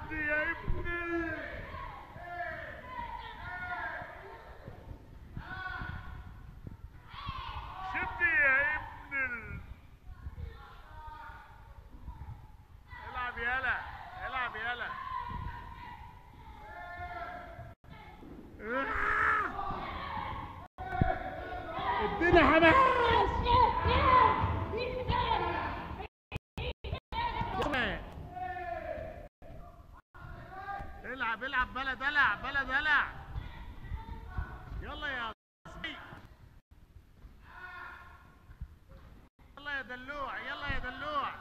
شد يا ابني شد يا ابني العب يلا العب يلا ادينا حماس العب العب بلا دلع بلا دلع يلا يا صبي. يلا يا دلوع يلا يا دلوع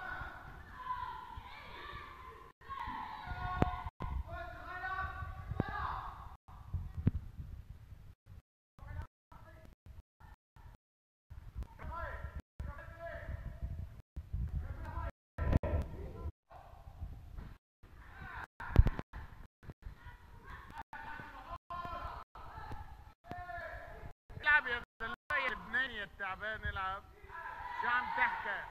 العب يا دلوع يا لبناني يا التعبان العب شو عم تحكي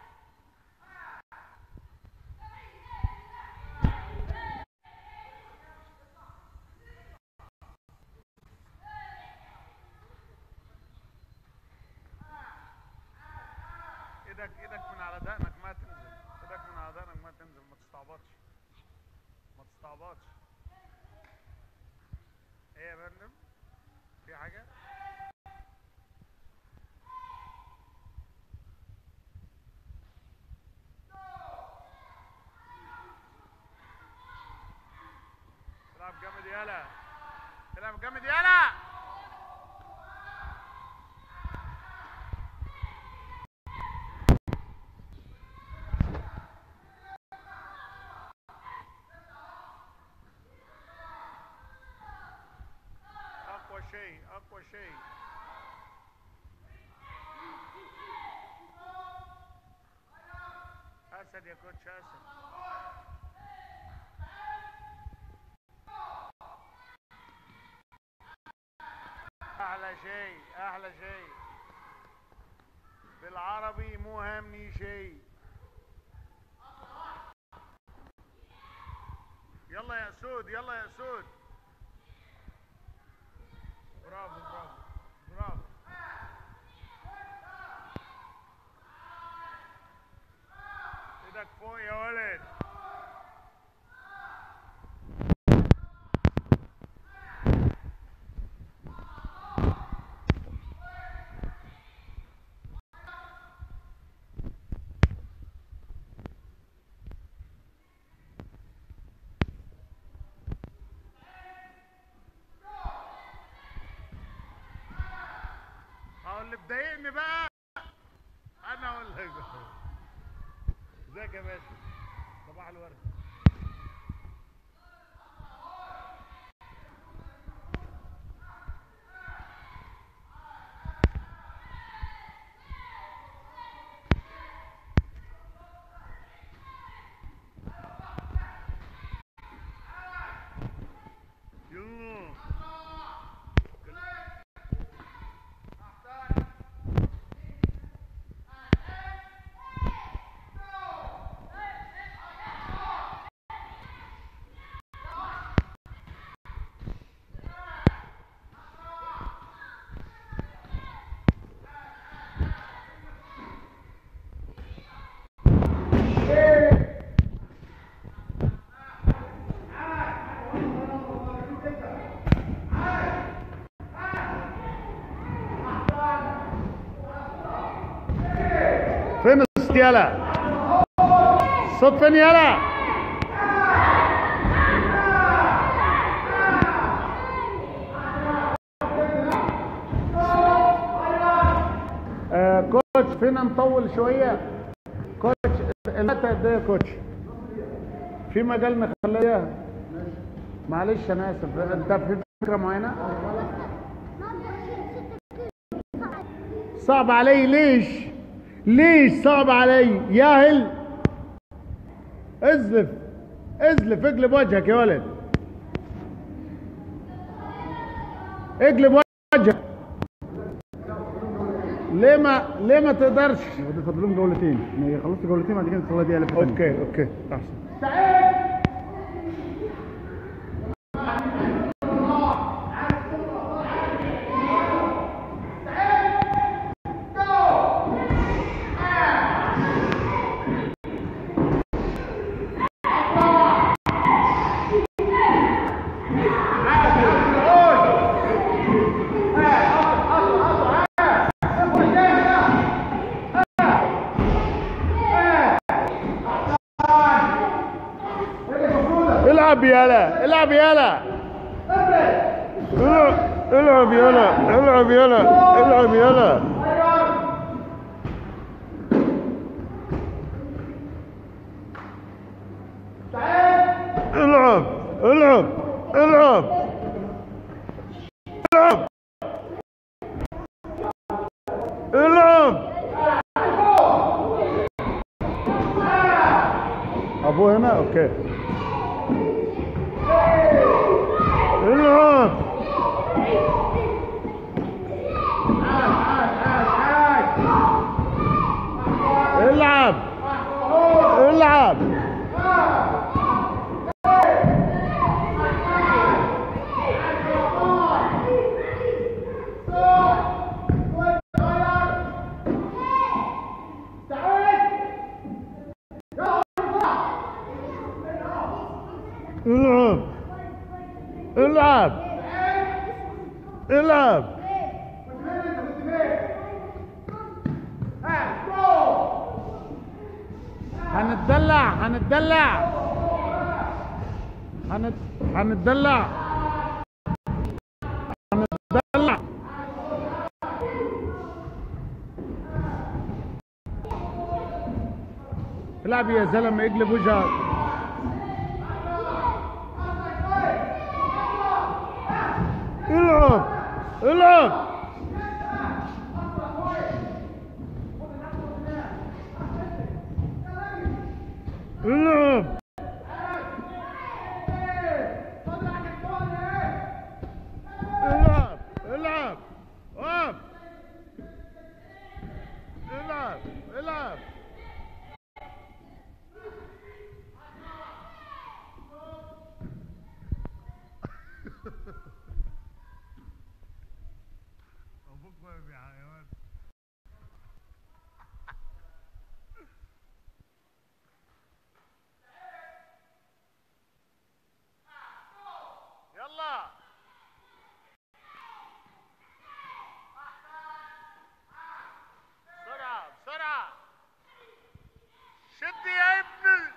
ايدك ايدك من على دقنك ما تنزل ايدك من على دقنك ما تنزل ما تستعبطش ما تستعبطش ايه يا فندم في حاجه العب جامد يالا العب جامد يالا اقوى شيء اقوى شيء اسد يا كوتش اسد احلى شيء احلى شيء بالعربي مو هامني شيء يلا يا اسود يلا يا اسود برافو برافو برافو ايدك فوق يا ولد اهو اللي مضايقني بقى انا اقول لك ازيك يا باشا صباح الورد يلا فين الصوت يلا الصوت فين يلا آه كوتش فينا نطول شويه كوتش الوقت قد ايه يا كوتش في مجال نخليها معلش انا اسف انت في فكره معينه صعب علي ليش ليش صعب علي ياهل ازلف ازلف اقلب وجهك يا ولد اقلب وجهك ليه ما ليه ما تقدرش بدي افضل لهم جولتين يعني خلصت جولتين بعد كده تخليها دي الف اوكي اوكي احسن العب يلا العب يلا العب العب يلا العب يلا العب يلا العب العب العب العب العب ابو هنا اوكي العب العب العب العب العب العب هنتدلع هنتدلع هنت... هنتدلع هنتدلع العب يا زلمه اقلب وجهك العب العب العب العب العب وقف العب العب ابوك ما في حيوان يلا بسرعة بسرعة شد يا ابني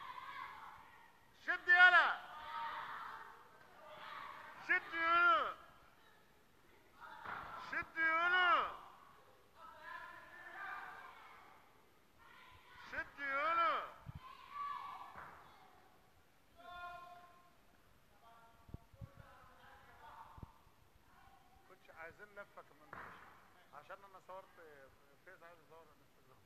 شد يلا شد يلا شد يلا شد يلا كنتش عايزين لفه كمان عشان انا صورت فيس عايز اصور انستجرام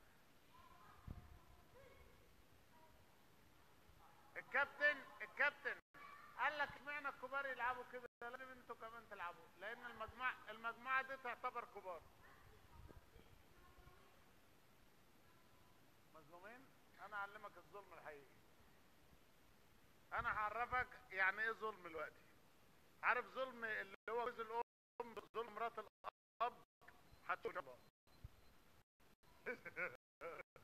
الكابتن الكابتن قال لك اشمعنى الكبار يلعبوا كده لازم انتوا كمان تلعبوا لان المجموعه المجموعه دي تعتبر كبار مظلومين انا اعلمك الظلم الحقيقي انا هعرفك يعني ايه ظلم دلوقتي عارف ظلم اللي هو جوز الام ظلم مرات الاب هتقول